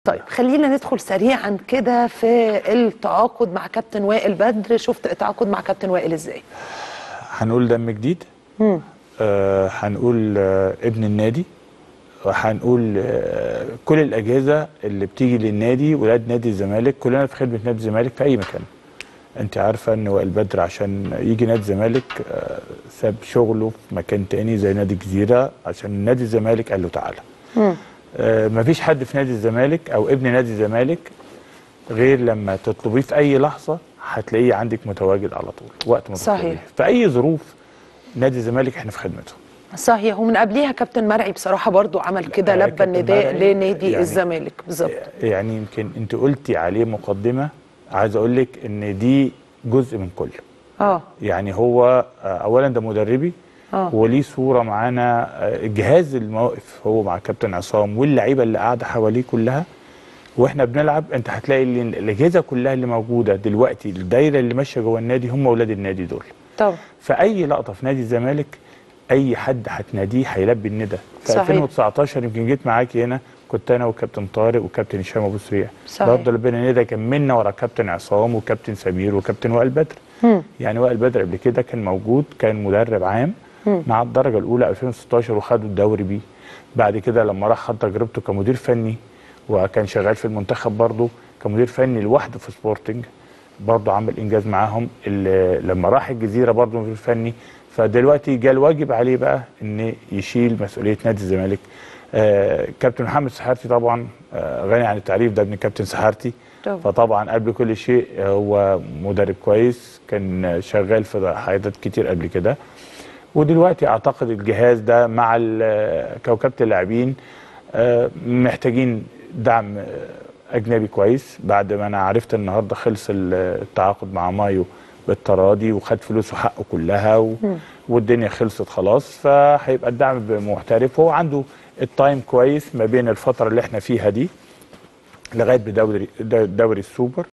طيب خلينا ندخل سريعا كده في التعاقد مع كابتن وائل بدر شفت التعاقد مع كابتن وائل ازاي هنقول دم جديد آه هنقول آه ابن النادي وهنقول آه كل الاجهزه اللي بتيجي للنادي ولاد نادي الزمالك كلنا في خدمه نادي الزمالك في اي مكان انت عارفه ان وائل بدر عشان يجي نادي الزمالك آه ساب شغله في مكان تاني زي نادي الجزيره عشان نادي الزمالك قال له تعالى آه مفيش حد في نادي الزمالك او ابن نادي الزمالك غير لما تطلبيه في اي لحظه هتلاقيه عندك متواجد على طول وقت ما صحيح. تطلبيه. في اي ظروف نادي الزمالك احنا في خدمته صحيح ومن قبليها كابتن مرعي بصراحه برضو عمل كده آه، لبى كابتن النداء مرعي لنادي يعني- الزمالك بالظبط يعني يمكن انت قلتي عليه مقدمه عايز اقول لك ان دي جزء من كله اه يعني هو آه، اولا ده مدربي آه. وليه صوره معانا آه، جهاز المواقف هو مع كابتن عصام واللعيبه اللي قاعده حواليه كلها واحنا بنلعب انت هتلاقي ان الاجهزه كلها اللي موجوده دلوقتي الدايره اللي ماشيه جوه النادي هم اولاد النادي دول طبعا فاي لقطه في نادي الزمالك اي حد هتناديه هيلبي الندى في صحيح. 2019 يمكن جيت معاكي هنا كنت انا وكابتن طارق وكابتن هشام ابو سريع صحيح. برضه لبينا ندى كملنا ورا كابتن عصام وكابتن سمير وكابتن وائل بدر مم. يعني وائل بدر قبل كده كان موجود كان مدرب عام مع الدرجه الاولى 2016 وخدوا الدوري بيه بعد كده لما راح خد تجربته كمدير فني وكان شغال في المنتخب برضه كمدير فني لوحده في سبورتنج برضه عمل انجاز معاهم اللي لما راح الجزيره برضه مدير فني فدلوقتي جاء الواجب عليه بقى ان يشيل مسؤوليه نادي الزمالك آه كابتن محمد سحارتي طبعا آه غني عن التعريف ده ابن كابتن سحارتي طبعا. فطبعا قبل كل شيء هو مدرب كويس كان شغال في حياتات كتير قبل كده ودلوقتي اعتقد الجهاز ده مع ال- كوكبه اللاعبين آه، محتاجين دعم آه، اجنبي كويس بعد ما انا عرفت النهارده خلص ال- التعاقد مع مايو بالتراضي وخد فلوسه حقه كلها و... والدنيا خلصت خلاص فهيبقى الدعم بمحترف هو عنده التايم كويس ما بين الفتره اللي احنا فيها دي لغايه بدوري دوري السوبر